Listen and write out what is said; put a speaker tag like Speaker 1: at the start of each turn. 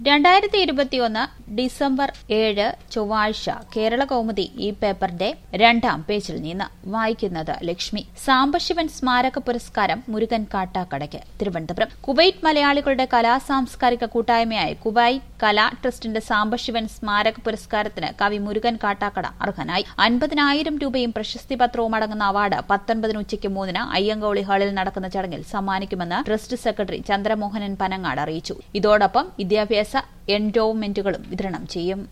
Speaker 1: രണ്ടായിരത്തി ഇരുപത്തിയൊന്ന് ഡിസംബർ ഏഴ് ചൊവ്വാഴ്ച കേരള കൗമുദി ഈ പേപ്പറിന്റെ രണ്ടാം പേജിൽ നിന്ന് വായിക്കുന്നത് ലക്ഷ്മി സാംബശിവൻ സ്മാരക പുരസ്കാരം മുരുകൻ കാട്ടാക്കടയ്ക്ക് തിരുവനന്തപുരം കുവൈറ്റ് മലയാളികളുടെ കലാ സാംസ്കാരിക കൂട്ടായ്മയായ കുവൈറ്റ് കലാ ട്രസ്റ്റിന്റെ സാംബശിവൻ സ്മാരക പുരസ്കാരത്തിന് കവി മുരുകൻ കാട്ടാക്കട അർഹനായി അൻപതിനായിരം രൂപയും പ്രശസ്തി പത്രവും അടങ്ങുന്ന അവാർഡ് പത്തൊൻപതിന് ഉച്ചയ്ക്ക് മൂന്നിന് അയ്യങ്കോളി ഹാളിൽ നടക്കുന്ന ചടങ്ങിൽ സമ്മാനിക്കുമെന്ന് ട്രസ്റ്റ് സെക്രട്ടറി ചന്ദ്രമോഹനൻ പനങ്ങാട് അറിയിച്ചു ഇതോടൊപ്പം വിദ്യാഭ്യാസ എൻഡോവ്മെന്റുകളും വിതരണം ചെയ്യും